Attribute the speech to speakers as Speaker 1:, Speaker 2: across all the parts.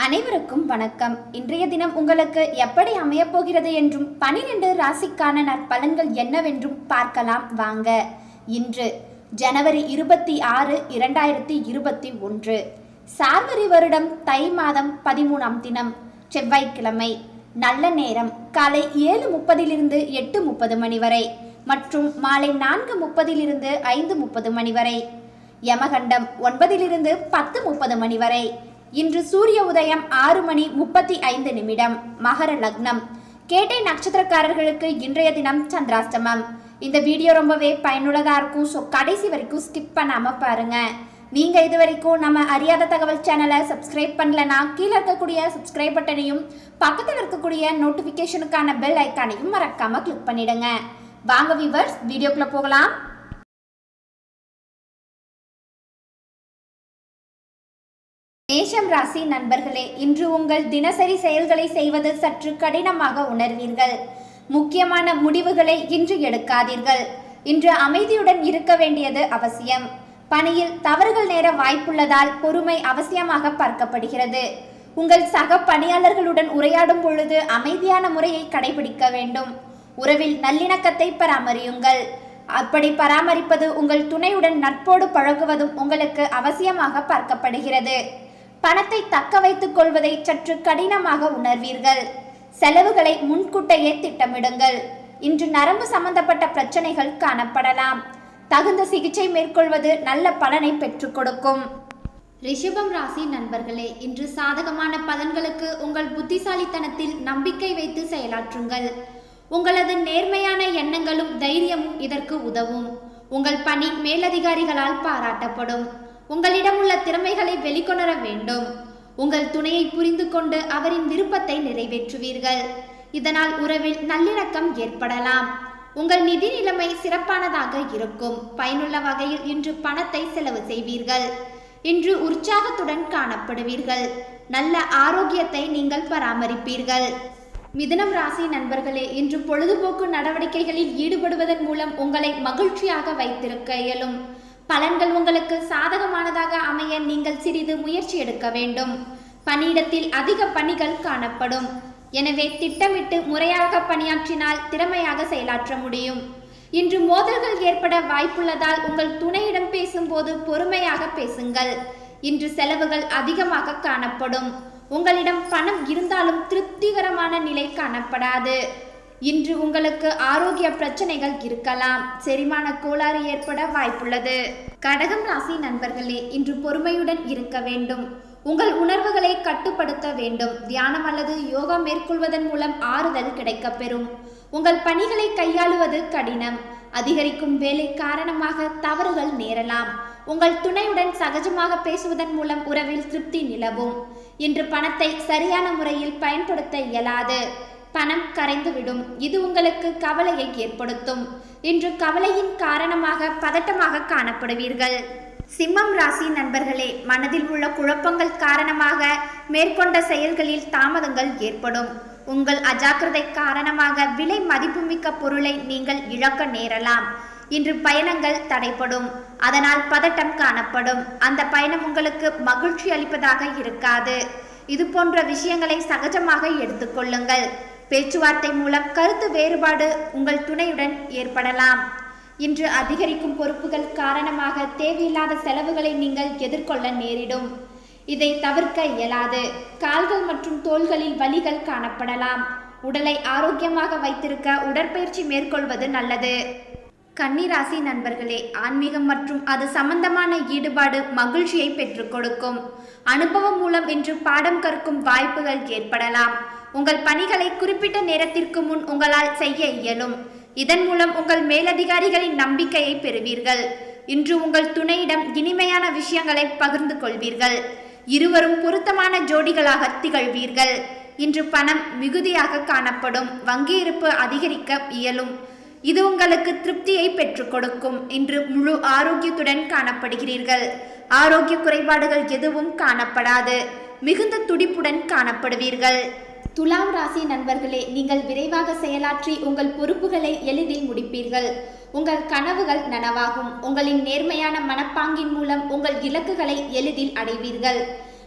Speaker 1: அனைவருக்கும் வணக்கம் இன்றைய தினம் உங்களுக்கு எப்படி அமையப் போகிறது என்றும் பனிரெண்டு ராசிக்கான நற்பலன்கள் என்னவென்றும் பார்க்கலாம் வாங்க இன்று ஜனவரி இருபத்தி ஆறு இரண்டாயிரத்தி இருபத்தி ஒன்று சார்வரி வருடம் தை மாதம் பதிமூணாம் தினம் செவ்வாய்க்கிழமை நல்ல நேரம் காலை ஏழு முப்பதிலிருந்து எட்டு முப்பது மணி வரை மற்றும் மாலை நான்கு முப்பதிலிருந்து ஐந்து முப்பது மணி வரை யமகண்டம் ஒன்பதிலிருந்து பத்து முப்பது மணி வரை இன்று சூரிய உதயம் ஆறு மணி முப்பத்தி ஐந்து நிமிடம் மகர லக்னம் கேட்டை நட்சத்திரக்காரர்களுக்கு இன்றைய தினம் சந்திராஷ்டமம் இந்த வீடியோ ரொம்பவே பயனுள்ளதா இருக்கும் ஸோ கடைசி வரைக்கும் ஸ்கிப் பண்ணாம பாருங்க நீங்க இது வரைக்கும் நம்ம அறியாத தகவல் சேனலை சப்ஸ்கிரைப் பண்ணலனா கீழே இருக்கக்கூடிய சப்ஸ்கிரைப் பட்டனையும் பக்கத்தில் இருக்கக்கூடிய நோட்டிஃபிகேஷனுக்கான பெல் ஐக்கானையும் மறக்காம கிளிக் பண்ணிடுங்க வாங்க விவர்ஸ் வீடியோக்குள்ள போகலாம் மேஷம் ராசி நண்பர்களே இன்று உங்கள் தினசரி செயல்களை செய்வது சற்று கடினமாக உணர்வீர்கள் முக்கியமான முடிவுகளை இன்று எடுக்காதீர்கள் இன்று அமைதியுடன் இருக்க வேண்டியது அவசியம் பணியில் தவறுகள் நேர வாய்ப்புள்ளதால் பொறுமை அவசியமாக பார்க்கப்படுகிறது உங்கள் சக பணியாளர்களுடன் உரையாடும் பொழுது அமைதியான முறையை கடைபிடிக்க வேண்டும் உறவில் நல்லிணக்கத்தை பராமரியுங்கள் அப்படி பராமரிப்பது உங்கள் துணையுடன் நட்போடு பழகுவதும் உங்களுக்கு அவசியமாக பார்க்கப்படுகிறது பணத்தை தக்க வைத்துக் கொள்வதை சற்று கடினமாக உணர்வீர்கள் செலவுகளை முன்கூட்டையே திட்டமிடுங்கள் இன்று நரம்பு சம்பந்தப்பட்ட பிரச்சனைகள் காணப்படலாம் தகுந்த சிகிச்சை மேற்கொள்வது நல்ல பலனை பெற்றுக் கொடுக்கும் ரிஷபம் ராசி நண்பர்களே இன்று சாதகமான பலன்களுக்கு உங்கள் புத்திசாலித்தனத்தில் நம்பிக்கை வைத்து செயலாற்றுங்கள் உங்களது நேர்மையான எண்ணங்களும் தைரியமும் இதற்கு உதவும் உங்கள் பணி மேலதிகாரிகளால் பாராட்டப்படும் உங்களிடம் உள்ள திறமைகளை வெளிக்கொணர வேண்டும் உங்கள் துணையை புரிந்து கொண்டு அவரின் விருப்பத்தை நிறைவேற்றுவீர்கள் இதனால் உறவில் நல்லிணக்கம் ஏற்படலாம் உங்கள் நிதி நிலைமை சிறப்பானதாக இருக்கும் பயனுள்ள வகையில் இன்று பணத்தை செலவு செய்வீர்கள் இன்று உற்சாகத்துடன் காணப்படுவீர்கள் நல்ல ஆரோக்கியத்தை நீங்கள் பராமரிப்பீர்கள் மிதுனம் ராசி நண்பர்களே இன்று பொழுதுபோக்கு நடவடிக்கைகளில் ஈடுபடுவதன் மூலம் உங்களை மகிழ்ச்சியாக வைத்திருக்க இயலும் பலன்கள் உங்களுக்கு சாதகமானதாக அமைய நீங்கள் சிறிது முயற்சி எடுக்க வேண்டும் பணியிடத்தில் அதிக பணிகள் காணப்படும் எனவே திட்டமிட்டு முறையாக பணியாற்றினால் திறமையாக செயலாற்ற முடியும் இன்று மோதல்கள் ஏற்பட வாய்ப்புள்ளதால் உங்கள் துணையிடம் பேசும்போது பொறுமையாக பேசுங்கள் இன்று செலவுகள் அதிகமாக காணப்படும் உங்களிடம் பணம் இருந்தாலும் திருப்திகரமான நிலை காணப்படாது இன்று உங்களுக்கு ஆரோக்கிய பிரச்சனைகள் இருக்கலாம் செரிமான கோளாறு ஏற்பட வாய்ப்புள்ளது கடகம் ராசி நண்பர்களே இன்று பொறுமையுடன் இருக்க வேண்டும் உங்கள் உணர்வுகளை கட்டுப்படுத்த வேண்டும் தியானம் அல்லது யோகா மேற்கொள்வதன் மூலம் ஆறுதல் கிடைக்கப்பெறும் உங்கள் பணிகளை கையாளுவது கடினம் அதிகரிக்கும் வேலை காரணமாக தவறுகள் நேரலாம் உங்கள் துணையுடன் சகஜமாக பேசுவதன் மூலம் உறவில் திருப்தி நிலவும் இன்று பணத்தை சரியான முறையில் பயன்படுத்த இயலாது பணம் கரைந்துவிடும் இது உங்களுக்கு கவலையை ஏற்படுத்தும் இன்று கவலையின் காரணமாக பதட்டமாக காணப்படுவீர்கள் சிம்மம் ராசி நண்பர்களே மனதில் உள்ள குழப்பங்கள் காரணமாக மேற்கொண்ட செயல்களில் தாமதங்கள் ஏற்படும் உங்கள் அஜாக்கிரதை காரணமாக விலை மதிப்புமிக்க பொருளை நீங்கள் இழக்க நேரலாம் இன்று பயணங்கள் தடைப்படும் அதனால் பதட்டம் காணப்படும் அந்த பயணம் உங்களுக்கு மகிழ்ச்சி அளிப்பதாக இருக்காது இது போன்ற விஷயங்களை சகஜமாக எடுத்துக்கொள்ளுங்கள் பேச்சுவார்த்தை மூலம் கருத்து வேறுபாடு உங்கள் துணையுடன் ஏற்படலாம் இன்று அதிகரிக்கும் பொறுப்புகள் காரணமாக தேவையில்லாத செலவுகளை நீங்கள் எதிர்கொள்ள நேரிடும் இதை தவிர்க்க இயலாது கால்கள் மற்றும் தோள்களில் வலிகள் காணப்படலாம் உடலை ஆரோக்கியமாக வைத்திருக்க உடற்பயிற்சி மேற்கொள்வது நல்லது கன்னிராசி நண்பர்களே ஆன்மீகம் மற்றும் அது சம்பந்தமான ஈடுபாடு மகிழ்ச்சியை பெற்றுக் கொடுக்கும் அனுபவம் மூலம் இன்று பாடம் கற்கும் வாய்ப்புகள் ஏற்படலாம் உங்கள் பணிகளை குறிப்பிட்ட நேரத்திற்கு முன் உங்களால் செய்ய இயலும் இதன் மூலம் உங்கள் மேலதிகாரிகளின் நம்பிக்கையை பெறுவீர்கள் இன்று உங்கள் துணையிடம் இனிமையான விஷயங்களை பகிர்ந்து கொள்வீர்கள் இருவரும் பொருத்தமான ஜோடிகளாக திகழ்வீர்கள் இன்று பணம் மிகுதியாக காணப்படும் வங்கி இருப்பு அதிகரிக்க இயலும் இது உங்களுக்கு திருப்தியை பெற்றுக் கொடுக்கும் இன்று முழு ஆரோக்கியத்துடன் காணப்படுகிறீர்கள் ஆரோக்கிய குறைபாடுகள் எதுவும் காணப்படாது மிகுந்த துடிப்புடன் காணப்படுவீர்கள் துலாம் ராசி நண்பர்களே நீங்கள் விரைவாக செயலாற்றி உங்கள் பொறுப்புகளை எளிதில் முடிப்பீர்கள் உங்கள் கனவுகள் நனவாகும் உங்களின் நேர்மையான மனப்பாங்கின் மூலம் உங்கள் இலக்குகளை எளிதில் அடைவீர்கள்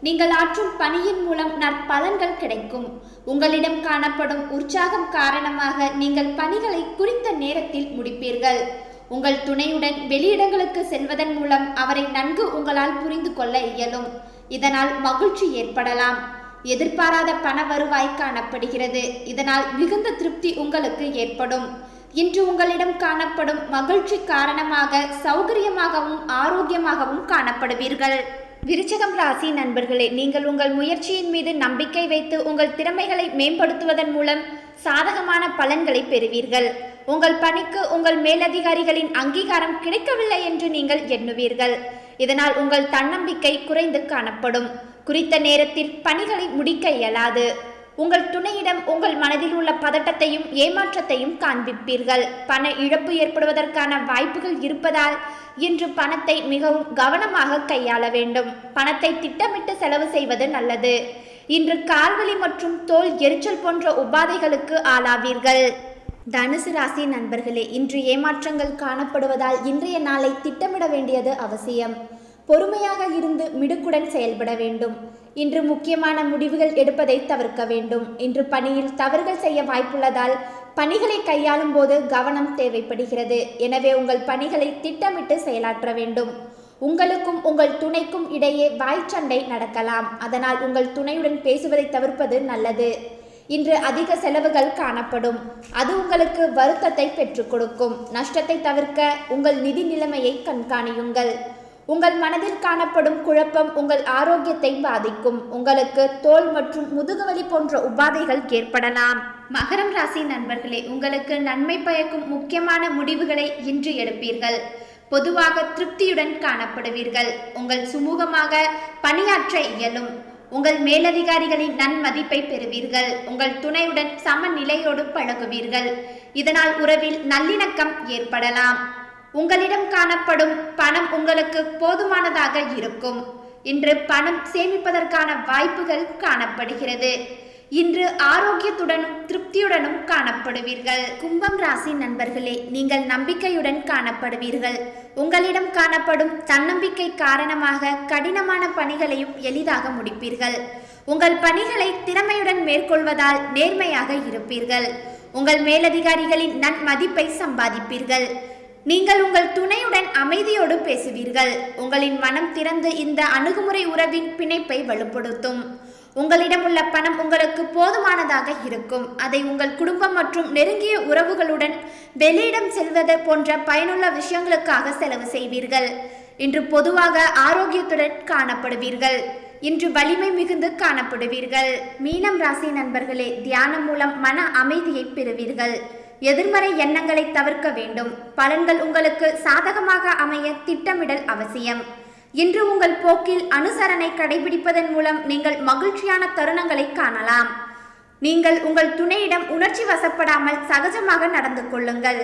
Speaker 1: நீங்கள் ஆற்றும் பணியின் மூலம் நற்பலன்கள் கிடைக்கும் உங்களிடம் காணப்படும் உற்சாகம் காரணமாக நீங்கள் பணிகளை குறித்த நேரத்தில் முடிப்பீர்கள் உங்கள் துணையுடன் வெளியிடங்களுக்கு செல்வதன் மூலம் அவரை நன்கு உங்களால் புரிந்து கொள்ள இயலும் இதனால் மகிழ்ச்சி ஏற்படலாம் எதிர்பாராத பண வருவாய் காணப்படுகிறது இதனால் மிகுந்த திருப்தி உங்களுக்கு ஏற்படும் இன்று உங்களிடம் காணப்படும் மகிழ்ச்சி காரணமாக சௌகரியமாகவும் ஆரோக்கியமாகவும் காணப்படுவீர்கள் விருச்சகம் ராசி நண்பர்களே நீங்கள் உங்கள் முயற்சியின் மீது நம்பிக்கை வைத்து உங்கள் திறமைகளை மேம்படுத்துவதன் மூலம் சாதகமான பலன்களை பெறுவீர்கள் உங்கள் பணிக்கு உங்கள் மேலதிகாரிகளின் அங்கீகாரம் கிடைக்கவில்லை என்று நீங்கள் எண்ணுவீர்கள் இதனால் உங்கள் தன்னம்பிக்கை குறைந்து காணப்படும் குறித்த நேரத்தில் பணிகளை முடிக்க இயலாது உங்கள் துணையிடம் உங்கள் மனதில் உள்ள பதட்டத்தையும் ஏமாற்றத்தையும் காண்பிப்பீர்கள் பண இழப்பு ஏற்படுவதற்கான வாய்ப்புகள் இருப்பதால் இன்று பணத்தை மிகவும் கவனமாக கையாள வேண்டும் பணத்தை திட்டமிட்டு செலவு செய்வது நல்லது இன்று கால்வலி மற்றும் தோல் எரிச்சல் போன்ற உபாதைகளுக்கு ஆளாவீர்கள் தனுசு ராசி நண்பர்களே இன்று ஏமாற்றங்கள் காணப்படுவதால் இன்றைய நாளை திட்டமிட வேண்டியது அவசியம் பொறுமையாக இருந்து மிடுக்குடன் செயல்பட வேண்டும் இன்று முக்கியமான முடிவுகள் எடுப்பதை தவிர்க்க வேண்டும் இன்று பணியில் தவறுகள் செய்ய வாய்ப்புள்ளதால் பணிகளை கையாளும் போது கவனம் தேவைப்படுகிறது எனவே உங்கள் பணிகளை திட்டமிட்டு செயலாற்ற வேண்டும் உங்களுக்கும் உங்கள் துணைக்கும் இடையே வாய்ச்சண்டை நடக்கலாம் அதனால் உங்கள் துணையுடன் பேசுவதை தவிர்ப்பது நல்லது இன்று அதிக செலவுகள் காணப்படும் அது உங்களுக்கு வருத்தத்தை பெற்றுக் கொடுக்கும் நஷ்டத்தை தவிர்க்க உங்கள் நிதி நிலைமையை கண்காணியுங்கள் உங்கள் மனதில் காணப்படும் குழப்பம் உங்கள் ஆரோக்கியத்தை பாதிக்கும் உங்களுக்கு தோல் மற்றும் முதுகுவலி போன்ற உபாதைகள் ஏற்படலாம் மகரம் ராசி நண்பர்களே உங்களுக்கு நன்மை பயக்கும் முக்கியமான முடிவுகளை இன்று எடுப்பீர்கள் பொதுவாக திருப்தியுடன் காணப்படுவீர்கள் உங்கள் சுமூகமாக பணியாற்ற இயலும் உங்கள் மேலதிகாரிகளின் நன்மதிப்பை பெறுவீர்கள் உங்கள் துணையுடன் சமநிலையோடு பழகுவீர்கள் இதனால் உறவில் நல்லிணக்கம் ஏற்படலாம் உங்களிடம் காணப்படும் பணம் உங்களுக்கு போதுமானதாக இருக்கும் இன்று பணம் சேமிப்பதற்கான வாய்ப்புகள் காணப்படுகிறது இன்று ஆரோக்கியத்துடனும் திருப்தியுடனும் காணப்படுவீர்கள் கும்பம் ராசி நண்பர்களே நீங்கள் நம்பிக்கையுடன் காணப்படுவீர்கள் உங்களிடம் காணப்படும் தன்னம்பிக்கை காரணமாக கடினமான பணிகளையும் எளிதாக முடிப்பீர்கள் உங்கள் பணிகளை திறமையுடன் மேற்கொள்வதால் நேர்மையாக இருப்பீர்கள் உங்கள் மேலதிகாரிகளின் நன்மதிப்பை சம்பாதிப்பீர்கள் நீங்கள் உங்கள் துணையுடன் அமைதியோடு பேசுவீர்கள் உங்களின் மனம் திறந்து இந்த அணுகுமுறை உறவின் பிணைப்பை வலுப்படுத்தும் உங்களிடம் உள்ள பணம் உங்களுக்கு போதுமானதாக இருக்கும் அதை உங்கள் குடும்பம் மற்றும் நெருங்கிய உறவுகளுடன் வெளியிடம் செல்வது போன்ற பயனுள்ள விஷயங்களுக்காக செலவு செய்வீர்கள் இன்று பொதுவாக ஆரோக்கியத்துடன் காணப்படுவீர்கள் இன்று வலிமை மிகுந்து காணப்படுவீர்கள் மீனம் ராசி நண்பர்களே தியானம் மூலம் மன அமைதியை பெறுவீர்கள் எதிர்மறை எண்ணங்களை தவிர்க்க வேண்டும் பலன்கள் உங்களுக்கு சாதகமாக அமைய திட்டமிடல் அவசியம் இன்று உங்கள் போக்கில் அனுசரணை கடைபிடிப்பதன் மூலம் நீங்கள் மகிழ்ச்சியான தருணங்களை காணலாம் நீங்கள் உங்கள் துணையிடம் உணர்ச்சி வசப்படாமல் சகஜமாக நடந்து கொள்ளுங்கள்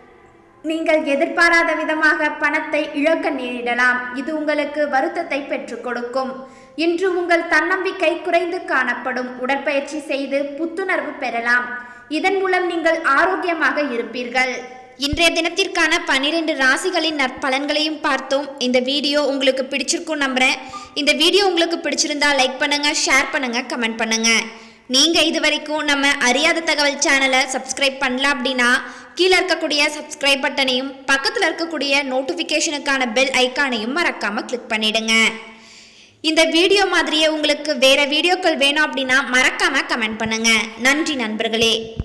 Speaker 1: நீங்கள் எதிர்பாராத விதமாக பணத்தை இழக்க நேரிடலாம் இது உங்களுக்கு வருத்தத்தை பெற்றுக் கொடுக்கும் இன்று உங்கள் தன்னம்பிக்கை குறைந்து காணப்படும் உடற்பயிற்சி செய்து புத்துணர்வு பெறலாம் இதன் மூலம் நீங்கள் ஆரோக்கியமாக இருப்பீர்கள் இன்றைய தினத்திற்கான பன்னிரெண்டு ராசிகளின் நற்பலன்களையும் பார்த்தோம் இந்த வீடியோ உங்களுக்கு பிடிச்சிருக்கும் நம்புறேன் இந்த வீடியோ உங்களுக்கு பிடிச்சிருந்தா லைக் பண்ணுங்க ஷேர் பண்ணுங்க கமெண்ட் பண்ணுங்க நீங்க இது வரைக்கும் நம்ம அறியாத தகவல் சேனலை சப்ஸ்கிரைப் பண்ணல அப்படின்னா கீழே இருக்கக்கூடிய சப்ஸ்கிரைப் பட்டனையும் பக்கத்தில் இருக்கக்கூடிய நோட்டிஃபிகேஷனுக்கான பெல் ஐக்கானையும் மறக்காம கிளிக் பண்ணிடுங்க இந்த வீடியோ மாதிரியே உங்களுக்கு வேற வீடியோக்கள் வேணும் அப்படின்னா மறக்காம கமெண்ட் பண்ணுங்க நன்றி நண்பர்களே